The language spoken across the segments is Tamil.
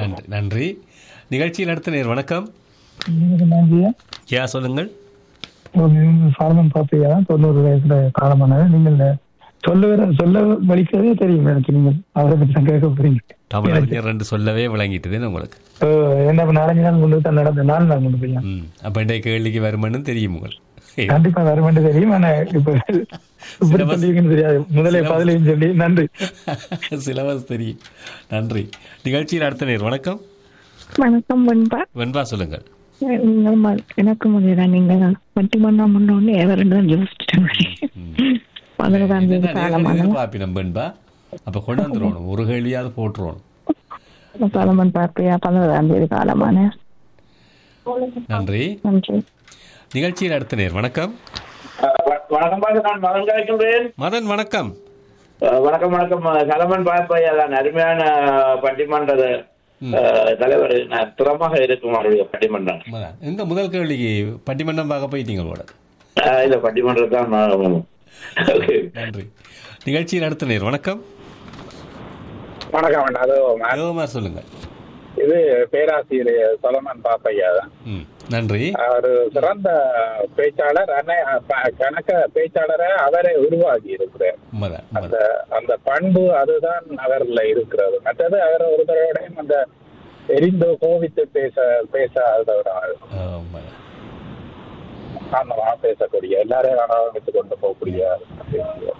நன்றி நன்றி நிகழ்ச்சியில் அடுத்த நேர் வணக்கம் நன்றியா யா சொல்லுங்கள் சாலமன் பாப்பையா தொண்ணூறு வயசுல காலமானது நீங்கள் சொல்ல வர சொல்ல வலிக்கிறதே தெரியும் எனக்கு நீங்கள் அவரை பற்றி தான் கேட்க போறீங்க தமிழறிஞர் ரெண்டு சொல்லவே விளங்கிட்டதுன்னு உங்களுக்கு ஓ, என்ன இப்ப நாலஞ்சு நாள் கொண்டு தான் நடந்த நாலு நாள் கொண்டு போய் ம் அப்போ இன்றைய கேள்விக்கு வருமானு தெரியும் உங்களுக்கு கண்டிப்பா வருமென்று தெரியும் ஆனா இப்ப இப்படி சொல்லுவீங்கன்னு தெரியாது முதலே பதிலையும் சொல்லி நன்றி சிலபஸ் தெரியும் நன்றி நிகழ்ச்சியில் அடுத்த நேர் வணக்கம் வணக்கம் வெண்பா வெண்பா சொல்லுங்கள் நீங்கள் ம- எனக்கு முடியல நீங்க பட்டி பண்ணா முன்னோன்னு எவரெண்டு தான் யோசிச்சுட்டேன் பதினெட்டாம் தேதி காலமான பாப்பினம் வெண்பா அப்போ கொண்டு வந்துருவோம் ஒரு கேள்வியாவது போட்டுருவோம் சலமன் பார்ப்பையா பதினெட்டாம் தேதி காலமான நன்றி நன்றி நிகழ்ச்சியில் அடுத்த நேர் வணக்கம் வணக்கம் பாரு நான் மகன் கலைக்கின்றேன் மதன் வணக்கம் அஹ் வணக்கம் வணக்கம் அஹ் சலமன் பாப்பையா தான் அருமையான அஹ், பட்டிமன்றது அஹ், தலைவர் நான் திறமாக இருக்கும் அவருடைய பட்டிமன்றம் மதன் எங்க முதல் கேள்விக்கு பட்டிமன்றம் பார்க்க போயிட்டீங்க போல அஹ், இல்ல பட்டிமன்றம் தான் நான் Okay. நன்றி நிகழ்ச்சியில் அடுத்த நேர் வணக்கம் வணக்கம் அது யோகமார் சொல்லுங்க இது பேராசிரியர் சொலமன் பாப்பையா தான் ம் நன்றி அவர் சிறந்த பேச்சாளர் அன்னை ப- கணக்க பேச்சாளரை அவரை உருவாக்கி இருக்கிறார் உண்மைதான் அந்த உண்மைதான் அந்த பண்பு அதுதான் அவர்ல இருக்கிறது மற்றது அவர் ஒரு தடவையும் அந்த எரிந்தோ கோவித்து பேச பேசாதவர் அவர். ஆ, உண்மைதான் சாந்தமா பேசக்கூடிய எல்லாரையும் ஆரம்பித்து கொண்டு போகக்கூடிய பேசியவர்.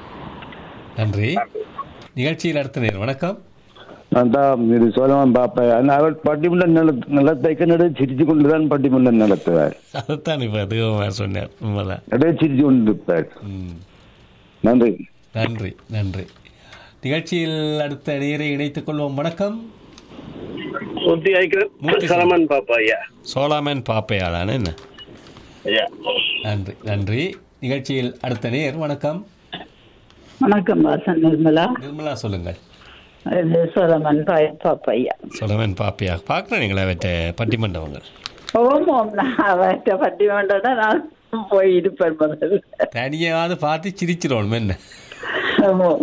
நன்றி நன்றி. நிகழ்ச்சியில் அடுத்த நேர் வணக்கம் அதான் இது சோழவன் பாப்பேன் ஆனால் அவர் பட்டிமன்றம் நில நிலத்தைக்க நடு சிரிச்சு கொண்டுதான் பட்டிமன்றம் நடத்துவார் அதைத்தான் இப்போ யோகமார் சொன்னார் உண்மைதான் நடுவே சிரிச்சு கொண்டு இருப்பார் ம் நன்றி நன்றி நன்றி நிகழ்ச்சியில் அடுத்த நேரை இணைத்துக் கொள்வோம் வணக்கம் மூர்த்தி மூர்த்தி சலமன் பாப்பையா சோலாமன் பாப்பையாளான என்ன ஐயா நன்றி நன்றி நிகழ்ச்சியில் அடுத்த நேர் வணக்கம் வணக்கம் வாசன் நிர்மலா நிர்மலா சொல்லுங்கள் இது சோழமன் பாப்பையா சோழமன் பாப்பையா பார்க்குறேன் நீங்களா வெட்ட பட்டிமண்டபங்கள் ஓமோம் நான் அவற்றை பட்டி வேண்டாம் நான் போய் இருப்பேன் முதல்ல தனியாவது பார்த்து சிரிச்சிடணும் என்ன ஆமாம்.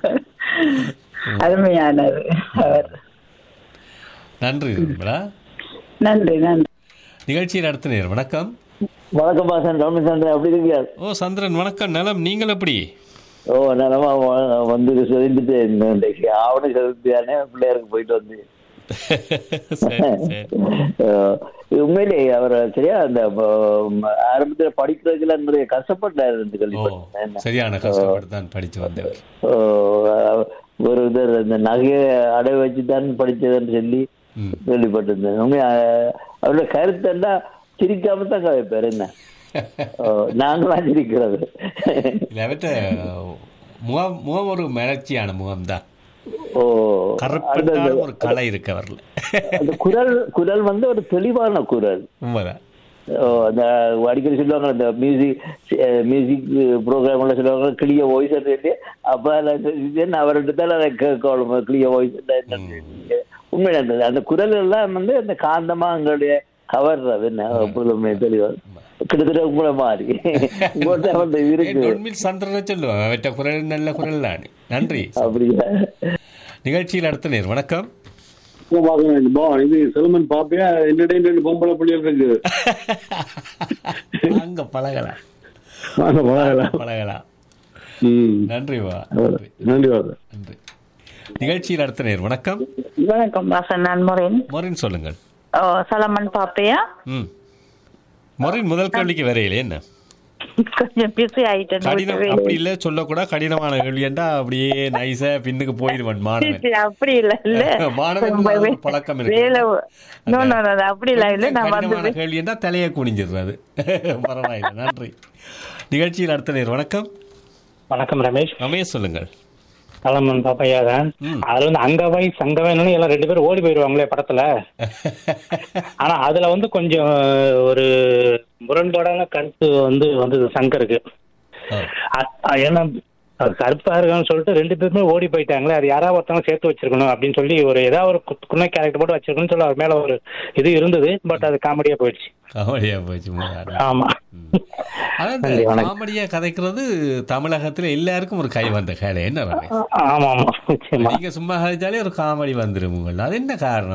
அருமையானது அவர் நன்றி நிர்மலா நன்றி நன்றி நிகழ்ச்சியில் அடுத்த நேர் வணக்கம் வணக்கம் பாசன் ராமச்சந்திரன் அப்படி இருக்கீங்க ஓ சந்திரன் வணக்கம் நலம் நீங்கள் எப்படி ஓ நலமா வ- வந்து சொல்லிட்டு இன்றைக்கு ஆவண செலுத்தியானே பிள்ளையாருக்கு போயிட்டு வந்து சரி சரி அஹ், இது உண்மையிலே அவர் சரியா அந்த ஆரம்பத்துல படிக்கிறதுக்குள்ள நிறைய கஷ்டப்பட்டார் என்று ஓ கேள்விப்பட்டேன் என்ன? சரியான கஷ்டப்பட்டு தான் படித்து வந்தவர் ஓ, அஹ், ஒரு இது இந்த நகையை அடை வச்சு தான் படிச்சதுன்னு சொல்லி ம் கேள்விப்பட்டிருந்தேன் உண்மையா அஹ், அவரோட கருத்தெண்டா சிரிக்காம தான் கதைப்பார் என்ன ஓ, நாங்களாம் சிரிக்கிறது இல்ல, அவற்ற முகம் முகம் ஒரு மலர்ச்சியான முகம் தான் ஓ கருப்பட்டான ஒரு கலை இருக்கு அவர்ல அந்த குரல் குரல் வந்து ஒரு தெளிவான குரல் உண்மைதான் ஓ, அந்த அடிக்கடி சொல்லுவாங்க இந்த மியூசிக் மியூசிக் ப்ரோக்ராம்ல சொல்லுவாங்க கிளிய வாய்ஸ் சொல்லி அப்ப நான் அவர்கிட்ட தான் நான் கேட்கணும் கிளிய வாய்ஸ் உண்மையில அந்த அந்த குரல் எல்லாம் வந்து அந்த காந்தமா எங்களுடைய கவர்றது என்ன எப்பொழுதுமே தெளிவா கிட்டத்தட்ட உங்களை மாறி உங்கள்ட்ட வந்து இருக்கு டொன்மில் சந்திரனை சொல்லுவாங்க அவற்ற குரல் நல்ல குரல் தான் நன்றி அப்படியா நிகழ்ச்சியில் அடுத்த நேர் வணக்கம் இது செல்மன் பாப்பியா என்னடே ரெண்டு பொம்பளை பிள்ளைகள் இருக்கு அங்க பழகலாம் வாங்க பழகலாம் பழகலாம் ம் நன்றி வா நன்றி நன்றி வாங்க நன்றி நிகழ்ச்சியில் அடுத்த நேர் வணக்கம் வணக்கம் வாசன் நான் முறைன் மொரின் சொல்லுங்கள் ஓ சலமன் பாப்பையா ம் மொரின் முதல் கேள்விக்கு வரையிலே என்ன கொஞ்சம் பிஸி ஆயிட்டேன் கடினம் வீட்டு அப்படி வேலை. இல்ல சொல்லக்கூட கடினமான கேள்வி என்றா அப்படியே நைஸா பின்னுக்கு போயிடுவான் மாணவன் சரி, அப்படி இல்ல இல்ல மாணவன் ரொம்ப ஒரு வே- பழக்கம் இருக்கு. வேலை நோ நோ நோ அப்படி இல்ல இல்ல நான் கடினமான வந்து கேள்வி என்றா தலையை குனிஞ்சிடுறது பரவாயில்லை நன்றி நிகழ்ச்சியில் அடுத்த நேர் வணக்கம் வணக்கம் ரமேஷ் ரமேஷ் சொல்லுங்கள் சலமன் பாப்பையா தான் ம். அதுல வந்து அங்கவை சங்கவைன்னு எல்லாம் ரெண்டு பேரும் ஓடி போயிருவாங்களே படத்துல ஆனா அதுல வந்து கொஞ்சம் ஒரு முரண்பாடான கருத்து வந்து வந்தது சங்கருக்கு ஆ. அ- அ- ஏன்னா அது கருப்பா இருக்கான்னு சொல்லிட்டு ரெண்டு பேருமே ஓடி போயிட்டாங்களே அது யாராவது ஒருத்தவங்க சேர்த்து வச்சிருக்கணும் அப்படின்னு சொல்லி ஒரு ஏதாவது ஒரு கு- குன்னை கேரக்டர் போட்டு வச்சிருக்கணும்னு சொல்லி அவர் மேல ஒரு இது இருந்தது பட் அது காமெடியா போயிடுச்சு காமெடியா போச்சு முன்னாடி. ஆமா அதான் இந்த நன்றி, வணக்கம். காமெடியா கதைக்கிறது தமிழகத்துல எல்லாருக்கும் ஒரு கை வந்த கலை என்ன ரமேஷ் ஆமா ஆமா நிச்சயமா நீங்க சும்மா கதைச்சாலே ஒரு காமெடி வந்துரும் உங்கள் அது என்ன காரணம்